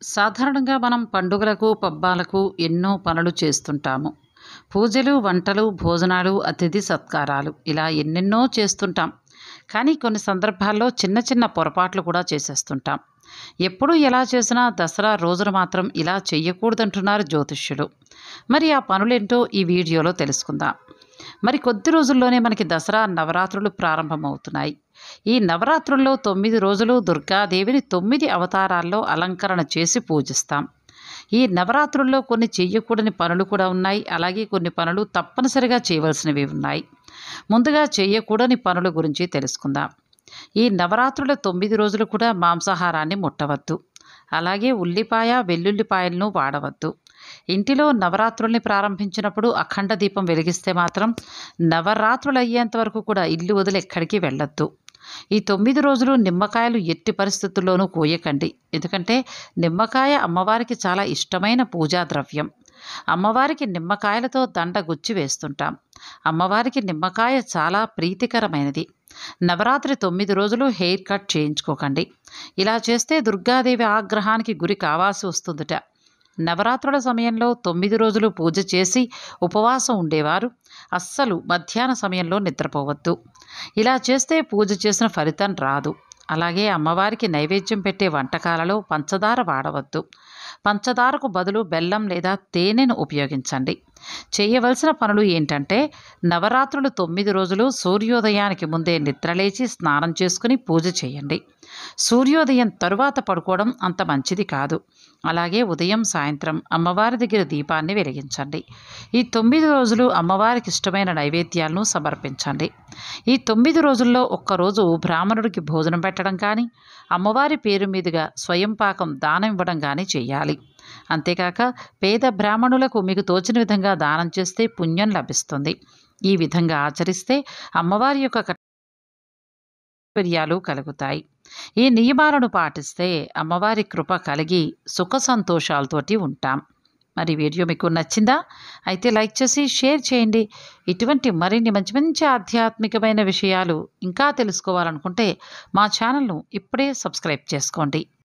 సాధారణంగా మనం పండుగలకు పబ్బాలకు ఎన్నో పనులు చేస్తుంటాము పూజలు వంటలు భోజనాలు అతిథి సత్కారాలు ఇలా ఎన్నెన్నో చేస్తుంటాం కానీ కొన్ని సందర్భాల్లో చిన్న చిన్న పొరపాట్లు కూడా చేసేస్తుంటాం ఎప్పుడు ఎలా చేసినా దసరా రోజున మాత్రం ఇలా చెయ్యకూడదంటున్నారు జ్యోతిష్యులు మరి ఆ పనులేంటో ఈ వీడియోలో తెలుసుకుందాం మరి కొద్ది రోజుల్లోనే మనకి దసరా నవరాత్రులు ప్రారంభమవుతున్నాయి ఈ నవరాత్రుల్లో తొమ్మిది రోజులు దుర్గాదేవిని తొమ్మిది అవతారాల్లో అలంకరణ చేసి పూజిస్తాం ఈ నవరాత్రుల్లో కొన్ని చేయకూడని పనులు కూడా ఉన్నాయి అలాగే కొన్ని పనులు తప్పనిసరిగా చేయవలసినవి ఉన్నాయి ముందుగా చేయకూడని పనుల గురించి తెలుసుకుందాం ఈ నవరాత్రుల తొమ్మిది రోజులు కూడా మాంసాహారాన్ని ముట్టవద్దు అలాగే ఉల్లిపాయ వెల్లుల్లిపాయలను వాడవద్దు ఇంటిలో నవరాత్రుల్ని ప్రారంభించినప్పుడు అఖండ దీపం వెలిగిస్తే మాత్రం నవరాత్రులు అయ్యేంత వరకు కూడా ఇల్లు వదిలి ఎక్కడికి వెళ్ళొద్దు ఈ తొమ్మిది రోజులు నిమ్మకాయలు ఎట్టి పరిస్థితుల్లోనూ కోయకండి ఎందుకంటే నిమ్మకాయ అమ్మవారికి చాలా ఇష్టమైన పూజా ద్రవ్యం అమ్మవారికి నిమ్మకాయలతో దండ గుచ్చి వేస్తుంటాం అమ్మవారికి నిమ్మకాయ చాలా ప్రీతికరమైనది నవరాత్రి తొమ్మిది రోజులు హెయిర్ కట్ చేయించుకోకండి ఇలా చేస్తే దుర్గాదేవి ఆగ్రహానికి గురి కావాల్సి వస్తుందట నవరాత్రుల సమయంలో తొమ్మిది రోజులు పూజ చేసి ఉపవాసం ఉండేవారు అస్సలు మధ్యాహ్న సమయంలో నిద్రపోవద్దు ఇలా చేస్తే పూజ చేసిన ఫలితం రాదు అలాగే అమ్మవారికి నైవేద్యం పెట్టే వంటకాలలో పంచదార వాడవద్దు పంచదారకు బదులు బెల్లం లేదా తేనెను ఉపయోగించండి చేయవలసిన పనులు ఏంటంటే నవరాత్రులు తొమ్మిది రోజులు సూర్యోదయానికి ముందే నిద్రలేచి స్నానం చేసుకుని పూజ చేయండి సూర్యోదయం తరువాత పడుకోవడం అంత మంచిది కాదు అలాగే ఉదయం సాయంత్రం అమ్మవారి దగ్గర దీపాన్ని వెలిగించండి ఈ తొమ్మిది రోజులు అమ్మవారికి ఇష్టమైన నైవేద్యాలను సమర్పించండి ఈ తొమ్మిది రోజుల్లో ఒక్కరోజు బ్రాహ్మణుడికి భోజనం పెట్టడం కానీ అమ్మవారి పేరు మీదుగా స్వయం పాకం దానం ఇవ్వడం కానీ చేయాలి అంతేకాక పేద బ్రాహ్మణులకు మీకు తోచిన విధంగా దానం చేస్తే పుణ్యం లభిస్తుంది ఈ విధంగా ఆచరిస్తే అమ్మవారి యొక్క కర్తవ్యాలు కలుగుతాయి ఈ నియమాలను పాటిస్తే అమ్మవారి కృప కలిగి సుఖ సంతోషాలతోటి ఉంటాం మరి వీడియో మీకు నచ్చిందా అయితే లైక్ చేసి షేర్ చేయండి ఇటువంటి మరిన్ని మంచి మంచి ఆధ్యాత్మికమైన విషయాలు ఇంకా తెలుసుకోవాలనుకుంటే మా ఛానల్ను ఇప్పుడే సబ్స్క్రైబ్ చేసుకోండి